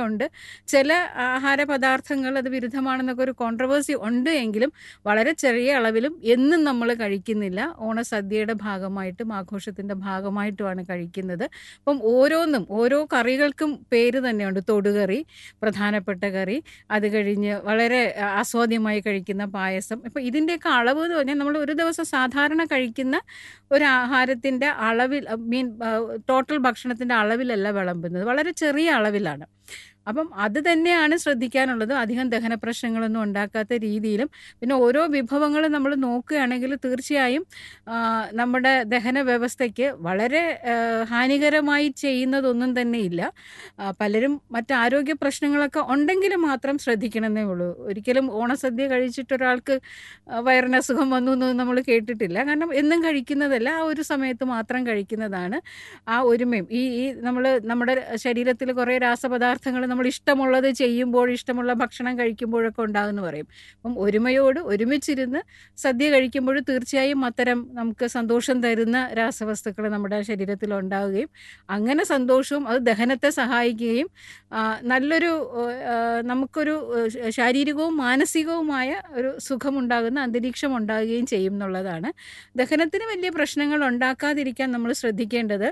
ഉണ്ട് ചില ആഹാര പദാർത്ഥങ്ങൾ അത് വിരുദ്ധമാണെന്നൊക്കെ ഒരു കോൺട്രവേഴ്സി ഉണ്ട് എങ്കിലും വളരെ ചെറിയ അളവിലും എന്നും നമ്മൾ കഴിക്കുന്നില്ല ഓണസദ്യയുടെ ഭാഗമായിട്ടും ആഘോഷത്തിൻ്റെ ഭാഗമായിട്ടുമാണ് കഴിക്കുന്നത് അപ്പം ഓരോന്നും ഓരോ കറികൾക്കും പേര് തന്നെയുണ്ട് തൊടുകറി പ്രധാനപ്പെട്ട കറി അത് കഴിഞ്ഞ് വളരെ ആസ്വാദ്യമായി കഴിക്കുന്ന പായസം ഇപ്പം ഇതിൻ്റെയൊക്കെ അളവ് എന്ന് പറഞ്ഞാൽ നമ്മൾ ഒരു ദിവസം സാധാരണ കഴിക്കുന്ന ഒരു ആഹാരത്തിൻ്റെ അളവിൽ മീൻ ടോട്ടൽ ഭക്ഷണത്തിൻ്റെ അളവിലല്ല വിളമ്പുന്നത് വളരെ ചെറിയ അളവിലാണ് അപ്പം അത് തന്നെയാണ് ശ്രദ്ധിക്കാനുള്ളത് അധികം ദഹന പ്രശ്നങ്ങളൊന്നും ഉണ്ടാക്കാത്ത രീതിയിലും പിന്നെ ഓരോ വിഭവങ്ങൾ നമ്മൾ നോക്കുകയാണെങ്കിൽ തീർച്ചയായും ആ, നമ്മുടെ ദഹന വ്യവസ്ഥയ്ക്ക് വളരെ ആ, ഹാനികരമായി ചെയ്യുന്നതൊന്നും തന്നെ ഇല്ല ആ, പലരും മറ്റ് ആരോഗ്യ പ്രശ്നങ്ങളൊക്കെ ഉണ്ടെങ്കിൽ മാത്രം ശ്രദ്ധിക്കണമെന്നേ ഉള്ളൂ ഒരിക്കലും ഓണസദ്യ കഴിച്ചിട്ട് ഒരാൾക്ക് ആ, വയറിന് അസുഖം വന്നു എന്ന് നമ്മൾ കേട്ടിട്ടില്ല കാരണം എന്നും കഴിക്കുന്നതല്ല ആ ഒരു സമയത്ത് മാത്രം കഴിക്കുന്നതാണ് ആ ഒരുമയും ഈ ഈ നമ്മൾ നമ്മുടെ ശരീരത്തിൽ കുറേ രാസപദാർത്ഥങ്ങൾ നമ്മൾ ഇഷ്ടമുള്ളത് ചെയ്യുമ്പോൾ ഇഷ്ടമുള്ള ഭക്ഷണം കഴിക്കുമ്പോഴൊക്കെ ഉണ്ടാകുമെന്ന് പറയും അപ്പം ഒരുമയോട് ഒരുമിച്ചിരുന്ന് സദ്യ കഴിക്കുമ്പോൾ തീർച്ചയായും അത്തരം നമുക്ക് സന്തോഷം തരുന്ന രാസവസ്തുക്കൾ നമ്മുടെ ശരീരത്തിൽ ഉണ്ടാവുകയും അങ്ങനെ സന്തോഷവും അത് ദഹനത്തെ സഹായിക്കുകയും ആ, നല്ലൊരു ആ, നമുക്കൊരു ആ, ശാരീരികവും മാനസികവുമായ ഒരു സുഖമുണ്ടാകുന്ന അന്തരീക്ഷം ഉണ്ടാകുകയും ചെയ്യും എന്നുള്ളതാണ് ദഹനത്തിന് വലിയ പ്രശ്നങ്ങൾ ഉണ്ടാക്കാതിരിക്കാൻ നമ്മൾ ശ്രദ്ധിക്കേണ്ടത്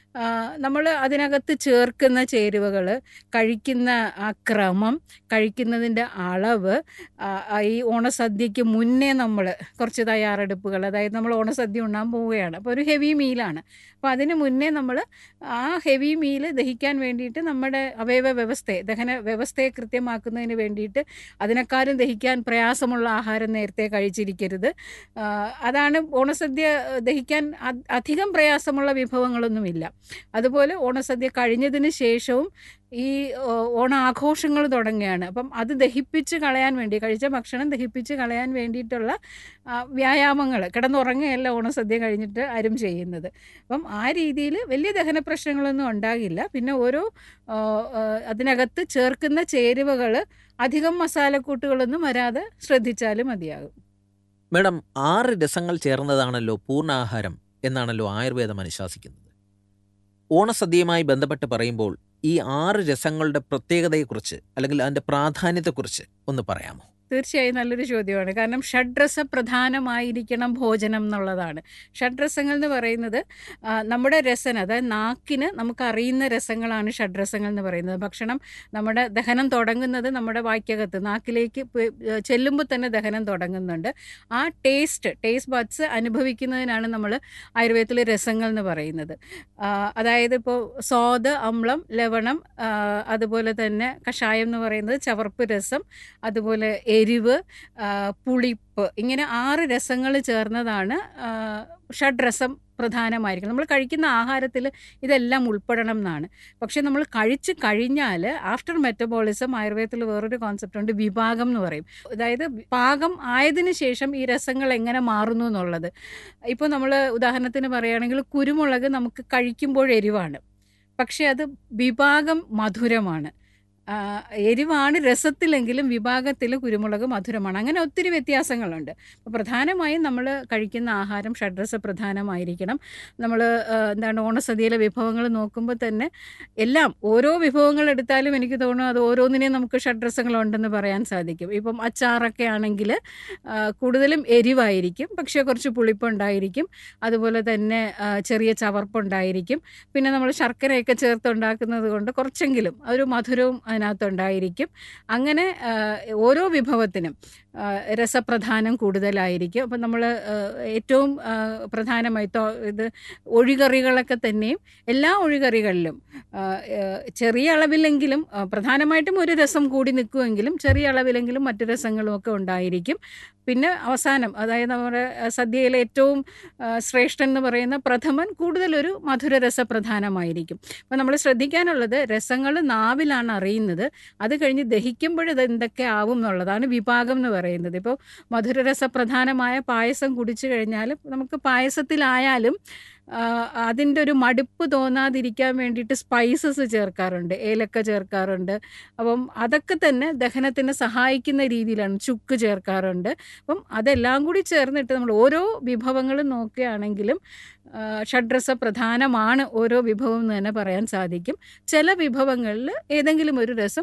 നമ്മൾ അതിനകത്ത് ചേർക്കുന്ന ചേരുവകൾ കഴിക്കുന്ന ആ ക്രമം കഴിക്കുന്നതിൻ്റെ അളവ് ആ, ആ, ഈ ഓണസദ്യക്ക് മുന്നേ നമ്മൾ കുറച്ച് തയ്യാറെടുപ്പുകൾ അതായത് നമ്മൾ ഓണസദ്യ ഉണ്ണാൻ പോവുകയാണ് അപ്പോൾ ഒരു ഹെവി മീലാണ് അപ്പോൾ അതിന് മുന്നേ നമ്മൾ ആ ഹെവി മീൽ ദഹിക്കാൻ വേണ്ടിയിട്ട് നമ്മുടെ അവയവ വ്യവസ്ഥയെ ദഹന വ്യവസ്ഥയെ കൃത്യമാക്കുന്നതിന് വേണ്ടിയിട്ട് അതിനേക്കാളും ദഹിക്കാൻ പ്രയാസമുള്ള ആഹാരം നേരത്തെ കഴിച്ചിരിക്കരുത് ആ, അതാണ് ഓണസദ്യ ദഹിക്കാൻ അ- അധികം പ്രയാസമുള്ള വിഭവങ്ങളൊന്നുമില്ല അതുപോലെ ഓണസദ്യ കഴിഞ്ഞതിന് ശേഷവും ഈ ഓ, ഓണാഘോഷങ്ങൾ തുടങ്ങുകയാണ് അപ്പം അത് ദഹിപ്പിച്ച് കളയാൻ വേണ്ടി കഴിച്ച ഭക്ഷണം ദഹിപ്പിച്ച് കളയാൻ വേണ്ടിയിട്ടുള്ള വ്യായാമങ്ങൾ കിടന്നുറങ്ങുകയല്ല ഓണസദ്യ കഴിഞ്ഞിട്ട് ആരും ചെയ്യുന്നത് അപ്പം ആ രീതിയിൽ വലിയ ദഹന പ്രശ്നങ്ങളൊന്നും ഉണ്ടാകില്ല പിന്നെ ഓരോ ആ, ആ, അതിനകത്ത് ചേർക്കുന്ന ചേരുവകൾ അധികം മസാലക്കൂട്ടുകളൊന്നും വരാതെ ശ്രദ്ധിച്ചാലും മതിയാകും മേഡം ആറ് രസങ്ങൾ ചേർന്നതാണല്ലോ പൂർണ്ണാഹാരം എന്നാണല്ലോ ആയുർവേദം അനുശാസിക്കുന്നത് ഓണസദ്യയുമായി ബന്ധപ്പെട്ട് പറയുമ്പോൾ ഈ ആറ് രസങ്ങളുടെ പ്രത്യേകതയെക്കുറിച്ച് അല്ലെങ്കിൽ അതിൻ്റെ പ്രാധാന്യത്തെക്കുറിച്ച് ഒന്ന് പറയാമോ തീർച്ചയായും നല്ലൊരു ചോദ്യമാണ് കാരണം ഷഡ്രസ പ്രധാനമായിരിക്കണം ഭോജനം എന്നുള്ളതാണ് ഷഡ്രസങ്ങൾ എന്ന് പറയുന്നത് ആ, നമ്മുടെ രസന അതായത് നാക്കിന് നമുക്ക് അറിയുന്ന രസങ്ങളാണ് ഷഡ്രസങ്ങൾ എന്ന് പറയുന്നത് ഭക്ഷണം നമ്മുടെ ദഹനം തുടങ്ങുന്നത് നമ്മുടെ വായ്ക്കകത്ത് നാക്കിലേക്ക് ചെല്ലുമ്പോൾ തന്നെ ദഹനം തുടങ്ങുന്നുണ്ട് ആ ടേസ്റ്റ് ടേസ്റ്റ് ബഡ്സ് അനുഭവിക്കുന്നതിനാണ് നമ്മൾ ആയുർവേദത്തിൽ രസങ്ങൾ എന്ന് പറയുന്നത് ആ, അതായത് ഇപ്പോൾ സ്വാദ് അമ്ലം ലവണം ആ, അതുപോലെ തന്നെ കഷായം എന്ന് പറയുന്നത് ചവർപ്പ് രസം അതുപോലെ എരിവ് ആ, പുളിപ്പ് ഇങ്ങനെ ആറ് രസങ്ങൾ ചേർന്നതാണ് ആ, ഷഡ്രസം പ്രധാനമായിരിക്കും നമ്മൾ കഴിക്കുന്ന ആഹാരത്തിൽ ഇതെല്ലാം ഉൾപ്പെടണം എന്നാണ് പക്ഷേ നമ്മൾ കഴിച്ച് കഴിഞ്ഞാൽ ആഫ്റ്റർ മെറ്റബോളിസം ആയുർവേദത്തിൽ വേറൊരു കോൺസെപ്റ്റ് ഉണ്ട് വിഭാഗം എന്ന് പറയും അതായത് പാകം ആയതിനു ശേഷം ഈ രസങ്ങൾ എങ്ങനെ മാറുന്നു എന്നുള്ളത് ഇപ്പോൾ നമ്മൾ ഉദാഹരണത്തിന് പറയുകയാണെങ്കിൽ കുരുമുളക് നമുക്ക് കഴിക്കുമ്പോൾ എരിവാണ് പക്ഷേ അത് വിഭാഗം മധുരമാണ് ആ, എരിവാണ് രസത്തിലെങ്കിലും വിഭാഗത്തിൽ കുരുമുളക് മധുരമാണ് അങ്ങനെ ഒത്തിരി വ്യത്യാസങ്ങളുണ്ട് അപ്പോൾ പ്രധാനമായും നമ്മൾ കഴിക്കുന്ന ആഹാരം ഷഡ്രസ പ്രധാനമായിരിക്കണം നമ്മൾ എന്താണ് ഓണസദ്യയിലെ വിഭവങ്ങൾ നോക്കുമ്പോൾ തന്നെ എല്ലാം ഓരോ വിഭവങ്ങൾ എടുത്താലും എനിക്ക് തോന്നുന്നു അത് ഓരോന്നിനെയും നമുക്ക് ഷഡ്രസങ്ങളുണ്ടെന്ന് പറയാൻ സാധിക്കും ഇപ്പം അച്ചാറൊക്കെ ആണെങ്കിൽ കൂടുതലും എരിവായിരിക്കും പക്ഷേ കുറച്ച് പുളിപ്പുണ്ടായിരിക്കും അതുപോലെ തന്നെ ആ, ചെറിയ ചവർപ്പുണ്ടായിരിക്കും പിന്നെ നമ്മൾ ശർക്കരയൊക്കെ ചേർത്തുണ്ടാക്കുന്നത് കൊണ്ട് കുറച്ചെങ്കിലും ഒരു മധുരവും അതിനകത്തുണ്ടായിരിക്കും അങ്ങനെ ആ, ഓരോ വിഭവത്തിനും ആ, രസപ്രധാനം കൂടുതലായിരിക്കും അപ്പം നമ്മൾ ഏറ്റവും ആ, പ്രധാനമായി തോ- ഇത് ഒഴികറികളൊക്കെ തന്നെയും എല്ലാ ഒഴികറികളിലും ആ, ആ, ചെറിയ അളവിലെങ്കിലും ആ, പ്രധാനമായിട്ടും ഒരു രസം കൂടി നിൽക്കുമെങ്കിലും ചെറിയ അളവിലെങ്കിലും മറ്റു രസങ്ങളും ഒക്കെ ഉണ്ടായിരിക്കും പിന്നെ അവസാനം അതായത് നമ്മുടെ ആ, സദ്യയിലെ ഏറ്റവും ആ, ശ്രേഷ്ഠൻ എന്ന് പറയുന്ന പ്രഥമൻ കൂടുതലൊരു മധുരരസ പ്രധാനമായിരിക്കും അപ്പോൾ നമ്മൾ ശ്രദ്ധിക്കാനുള്ളത് രസങ്ങൾ നാവിലാണ് അറിയുന്നത് അത് കഴിഞ്ഞ് ദഹിക്കുമ്പോൾ ഇത് എന്തൊക്കെ ആവും എന്നുള്ളതാണ് വിഭാഗം എന്ന് പറയുന്നത് ഇപ്പോൾ മധുരരസ പ്രധാനമായ പായസം കുടിച്ചു കഴിഞ്ഞാൽ നമുക്ക് പായസത്തിലായാലും അതിൻ്റെ ഒരു മടുപ്പ് തോന്നാതിരിക്കാൻ വേണ്ടിയിട്ട് സ്പൈസസ് ചേർക്കാറുണ്ട് ഏലക്ക ചേർക്കാറുണ്ട് അപ്പം അതൊക്കെ തന്നെ ദഹനത്തിന് സഹായിക്കുന്ന രീതിയിലാണ് ചുക്ക് ചേർക്കാറുണ്ട് അപ്പം അതെല്ലാം കൂടി ചേർന്നിട്ട് നമ്മൾ ഓരോ വിഭവങ്ങളും നോക്കുകയാണെങ്കിലും ആ, ഷഡ്രസ പ്രധാനമാണ് ഓരോ വിഭവം എന്ന് തന്നെ പറയാൻ സാധിക്കും ചില വിഭവങ്ങളിൽ ഏതെങ്കിലും ഒരു രസം